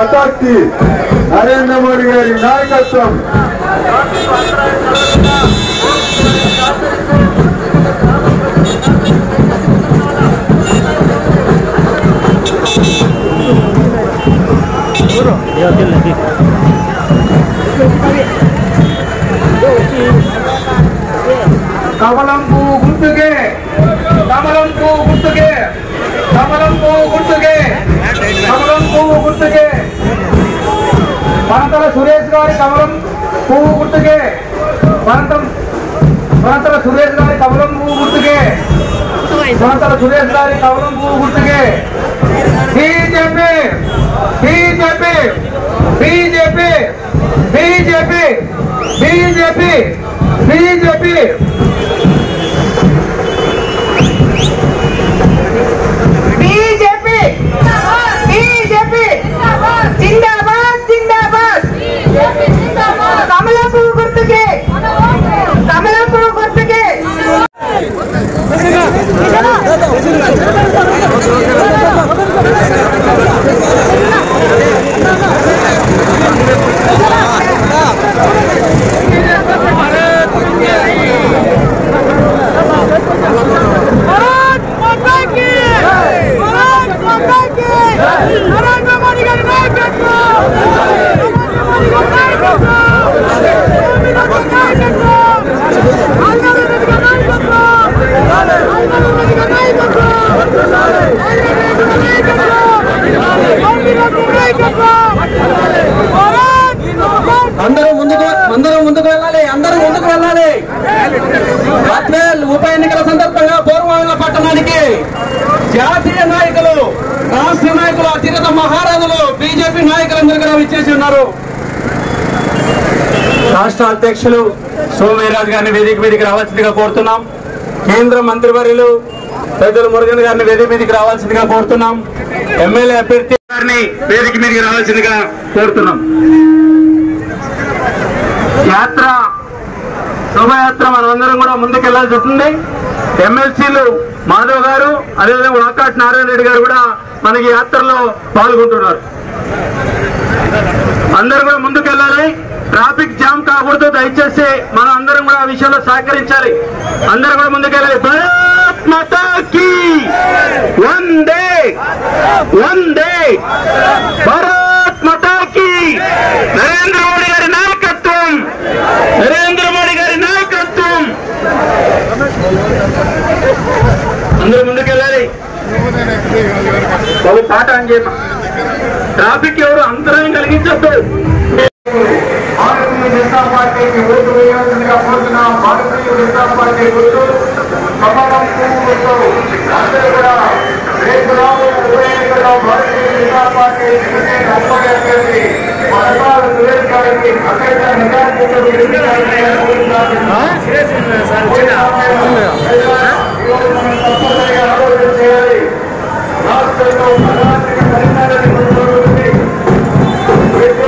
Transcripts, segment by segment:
మాతాకి నరేంద్ర మోడీ గారి నాయకత్వం కమలం పువ్వు గుర్తుకే కమలం పువ్వు గుర్తుకే కమలం పువ్వు గుర్తుకే కమలం పువ్వు గుర్తుకే పనంతల సురేష్ గారి కమలం పువ్వు గుర్తుకే పనంతం పనంతల సురేష్ గారి కమలం పువ్వు గుర్తుకే పనంతల సురేష్ గారి కమలం పువ్వు గుర్తుకే BJP BJP BJP BJP BJP BJP BJP BJP జిందాబాద్ జిందాబాద్ కమల పువ్వు గుర్తుకే కమల పువ్వు గుర్తుకే నరేంద్ర మోడీ గారి నాయకత్వం నరేంద్ర మోడీ గారి నాయకత్వం అందరూ ముందుకు అందరూ ముందుకు వెళ్ళాలి అందరూ ముందుకు వెళ్ళాలి ఆత్మీయుల ఉప ఎన్నికల సందర్భంగా పూర్వమంగళ పట్టణానికి జాతీయ నాయకులు రాష్ట్ర నాయకులు అతిరథ మహారాజులు బీజేపీ నాయకులందరూ కూడా విచ్చేసి ఉన్నారు రాష్ట్ర అధ్యక్షులు సోమవీరాజు గారిని వేదిక మీదకి రావాల్సిందిగా కోరుతున్నాం కేంద్ర మంత్రివర్యులు పెద్దలు మురుగన్ గారిని వేదిక మీదకి రావాల్సిందిగా కోరుతున్నాం ఎమ్మెల్యే అభ్యర్థి గారిని వేదిక మీదకి రావాల్సిందిగా కోరుతున్నాం యాత్ర శోభయాత్ర మనమందరం కూడా ముందుకెళ్లాల్సి వస్తుంది ఎమ్మెల్సీలు మాధవ్ గారు అదేవిధంగా వాకాట్ నారాయణ రెడ్డి గారు కూడా మనకి యాత్రలో పాల్గొంటున్నారు అందరూ కూడా ముందుకెళ్ళాలి ట్రాఫిక్ జామ్ కాకూడదు దయచేసి మనం అందరం కూడా ఆ విషయంలో సహకరించాలి అందరూ కూడా ముందుకెళ్ళాలి భారత్ మాతాకి వందే వందే భారత్ మాతాకి నరేంద్ర మోడీ గారి నాయకత్వం నరేంద్ర మోడీ గారి నాయకత్వం అందరూ ముందుకెళ్ళాలి బాబు పాట అని చెప్ప ట్రాఫిక్ ఎవరు అంతరాయం కలిగించద్దు భారతీయ జనతా పార్టీకి ఓటు వేయాల్సిందిగా కోరుతున్నాం భారతీయ జనతా పార్టీ గుర్తు కమలం పువ్వు గుర్తు అందరూ కూడా రేపు రాబోయే ఉప ఎన్నికల్లో భారతీయ జనతా పార్టీ టికెట్ అప్పటి అభ్యర్థి పథకాలు సురేష్ గారికి అత్యంత నిజాయితీతో గెలిపించాలని కోరుతున్నాను. ఈరోజు మనం తప్పనిసరిగా ఆలోచన చేయాలి రాష్ట్రంలో ప్రధాన పరిణామాలు కొనసాగుతుంది. రేపు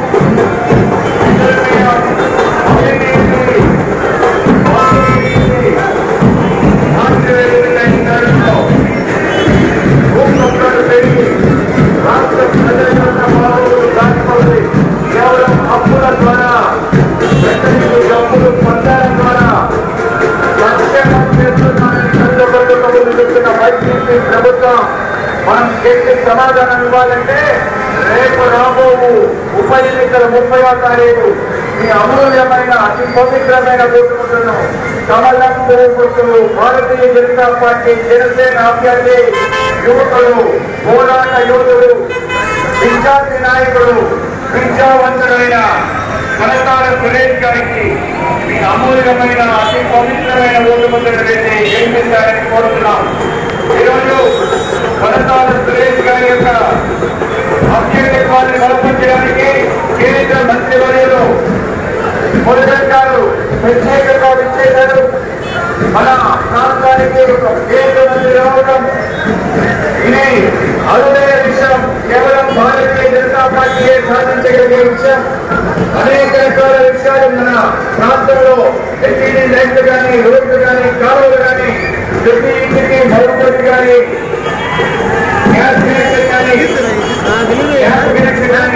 కేవలం అప్పుల ద్వారా అప్పులు పొందడం ద్వారా సంక్షేమం చేస్తున్నామని కష్టపడుతూ ముందుకున్న వైసీపీ ప్రభుత్వం మనం గట్టి సమాధానం ఇవ్వాలంటే రేపు రాబోవు ఉప ఎన్నికల ముప్పైవ తారీఖు ఈ అమూల్యమైన అతి పవిత్రమైన కోరుకుంటున్నాం కమలం పువ్వులు భారతీయ జనతా పార్టీ జనసేన అభ్యర్థి యువకులు పోరాట యోధుడు విద్యార్థి నాయకుడు విద్యావంతుడైన కనకాల సురేష్ గారికి మీ అమూల్యమైన అతి పవిత్రమైన ఓటు ముద్రను వేసి ఏం చేశారని కోరుతున్నాం ఈరోజు కనకాల సురేష్ గారి యొక్క అభ్యర్థిత్వాన్ని బలపరచడానికి కేంద్ర మంత్రివర్యులు మురుగన్ గారు ప్రత్యేకంగా విచ్చేశారు మన ప్రాంతానికి ఒక కేంద్ర మంత్రి రావడం ఇది అరుదైన విషయం కేవలం భారతీయ జనతా పార్టీయే సాధించగలిగే విషయం అనేక రకాల విషయాలు మన ప్రాంతంలో ఎస్టీడీ లైట్లు కానీ రోడ్లు కానీ కాలువలు కానీ ప్రతి ఇంటికి మరుగుదొడ్డి కానీ గ్యాస్ కనెక్షన్ కానీ గ్యాస్ కనెక్షన్ కానీ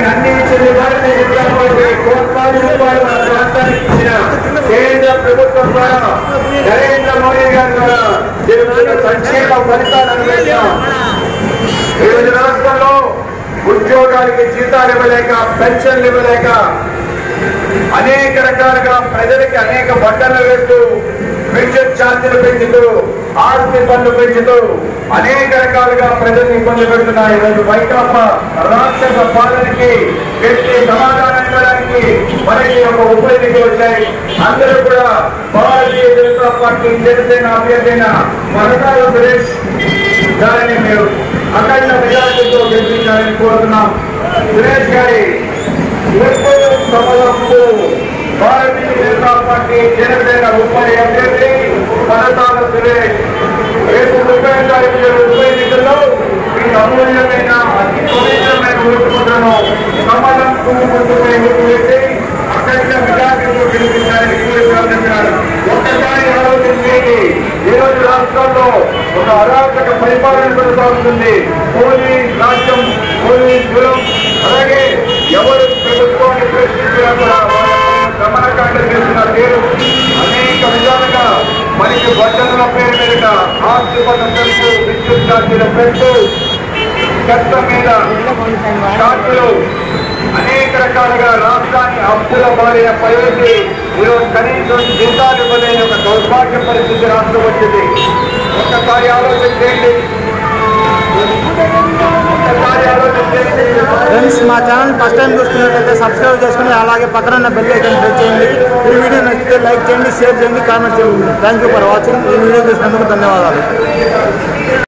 కోట్ల రూపాయలు మన రాష్ట్రానికి ఇచ్చిన కేంద్ర ప్రభుత్వం ద్వారా నరేంద్ర మోడీ గారి ద్వారా జరుగుతున్న సంక్షేమ ఫలితాలను వేశాం ఈరోజు రాష్ట్రంలో ఉద్యోగాలకి జీతాలు ఇవ్వలేక పెన్షన్లు ఇవ్వలేక అనేక రకాలుగా ప్రజలకి అనేక బట్టలు వేస్తూ విద్యుత్ ఛార్జీలు పెంచుతూ ఆస్తి పన్ను పెంచుతూ అనేక రకాలుగా ప్రజల్ని ఇబ్బంది పెడుతున్నాయి ఈరోజు వైకాపా రాక్షస పాలనకి గట్టి సమాధానం ఇవ్వడానికి మనకి ఒక ఉప ఎన్నికలు వచ్చాయి అందరూ కూడా భారతీయ జనతా పార్టీ జనసేన అభ్యర్థి అయిన మరకాల సురేష్ గారిని మీరు అఖండ మెజార్టీతో గెలిపించాలని కోరుతున్నాం సురేష్ గారి ఎప్పుడు సమయంలో భారతీయ జనతా పార్టీ జనసేన ఉమ్మడి అభ్యర్థి మనతాల సురేష్ రేపు ముప్పై తారీఖు జరిగే ఉప ఎన్నికల్లో ఈ అమూల్యమైన అతి పవిత్రమైన ఓటుకుంటాను కమలం పువ్వు గుర్తుపై ఓటు వేసి అక్కడికి మెజార్టీతో గెలిపించాలని కోరుతున్నాను ఒక్కసారి ఆలోచన చేయండి ఈ రోజు రాష్ట్రంలో ఒక అరాచక పరిపాలన కొనసాగుతుంది పోలీస్ రాజ్యం పోలీస్ గురం అలాగే ఎవరు ప్రభుత్వాన్ని ప్రశ్నించినా కూడా గమనకాండ చేసిన పేరు అనేక విధాలుగా మనకి బట్టల పేరు మీద ఆస్తి పన్ను పెంపు విద్యుత్ ఛార్జీల పెంపు చెత్త మీద ఛార్జీలు అనేక రకాలుగా రాష్ట్రాన్ని అప్పుల బారిన పైకి ఈరోజు కనీసం జీతాలు ఇవ్వలేని ఒక దౌర్భాగ్య పరిస్థితి రాష్ట్రం వచ్చింది ఒక్కసారి ఆలోచన చేయండి ఒక్కసారి ఆలోచన చేయండి ఫ్రెండ్స్ మా ఛానల్ ఫస్ట్ టైం చూస్తున్నట్లయితే సబ్స్క్రైబ్ చేసుకుని అలాగే పక్కన ఉన్న బెల్ ఐకాన్ ప్రెస్ చేయండి ఈ వీడియో నచ్చితే లైక్ చేయండి షేర్ చేయండి కామెంట్ చేయండి థ్యాంక్ యూ ఫర్ వాచింగ్ ఈ వీడియో చూసినందుకు ధన్యవాదాలు